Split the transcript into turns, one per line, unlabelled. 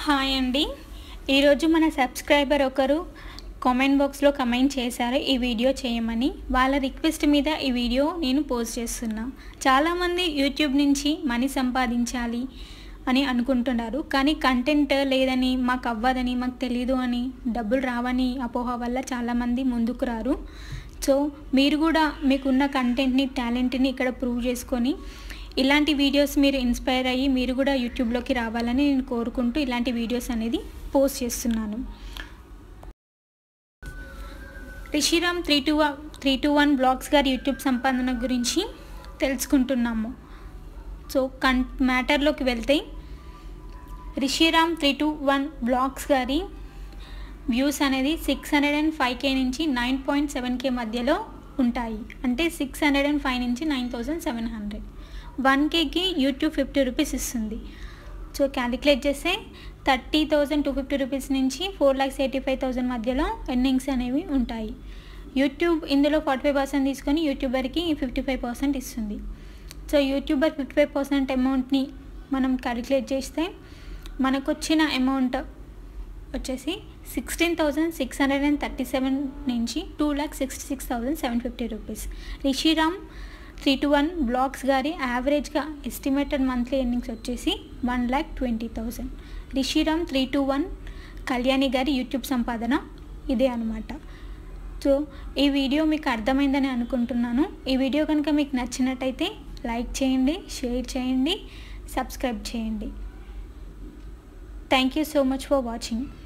hi అండి ఈరోజు మన సబ్స్క్రైబర్ ఒకరు కామెంట్ బాక్స్లో కమెంట్ చేశారు ఈ వీడియో చేయమని వాళ్ళ రిక్వెస్ట్ మీద ఈ వీడియో నేను పోస్ట్ చేస్తున్నా చాలామంది యూట్యూబ్ నుంచి మనీ సంపాదించాలి అని అనుకుంటున్నారు కానీ కంటెంట్ లేదని మాకు అవ్వదని మాకు తెలీదు అని డబ్బులు రావని అపోహ వల్ల చాలామంది ముందుకు రారు సో మీరు కూడా మీకున్న కంటెంట్ని టాలెంట్ని ఇక్కడ ప్రూవ్ చేసుకొని ఇలాంటి వీడియోస్ మీరు ఇన్స్పైర్ అయ్యి మీరు కూడా యూట్యూబ్లోకి రావాలని నేను కోరుకుంటూ ఇలాంటి వీడియోస్ అనేది పోస్ట్ చేస్తున్నాను Rishiram three two three two one vlogs గారి యూట్యూబ్ సంపాదన గురించి తెలుసుకుంటున్నాము సో కన్ మ్యాటర్లోకి వెళ్తే Rishiram three two one vlogs గారి వ్యూస్ అనేది six hundred and five K నుంచి నైన్ పాయింట్ సెవెన్ కే మధ్యలో ఉంటాయి అంటే సిక్స్ హండ్రెడ్ అండ్ ఫైవ్ నుంచి nine thousand seven hundred one కేకి యూట్యూబ్ ఫిఫ్టీ రూపీస్ ఇస్తుంది సో క్యాలిక్యులేట్ చేస్తే thirty thousand two fifty rupees నుంచి four lakhs eighty five thousand మధ్యలో ఎర్నింగ్స్ అనేవి ఉంటాయి యూట్యూబ్ ఇందులో ఫార్టీ ఫైవ్ పర్సెంట్ తీసుకొని యూట్యూబర్కి ఫిఫ్టీ ఫైవ్ పర్సెంట్ ఇస్తుంది so YouTuber fifty five percent అమౌంట్ని మనం క్యాలిక్యులేట్ చేస్తే మనకు వచ్చిన అమౌంట్ వచ్చేసి sixteen thousand six hundred and thirty seven నుంచి two lakh sixty six thousand seven fifty rupees Rishiram three two one vlogs గారి యావరేజ్గా ఎస్టిమేటెడ్ మంత్లీ ఎర్నింగ్స్ వచ్చేసి one lakh twenty thousand Rishiram three two one Kalyani గారి యూట్యూబ్ సంపాదన ఇదే అనమాట సో ఈ వీడియో మీకు అర్థమైందని అనుకుంటున్నాను ఈ వీడియో కనుక మీకు నచ్చినట్టయితే లైక్ చేయండి షేర్ చేయండి సబ్స్క్రైబ్ చేయండి thank you so much for watching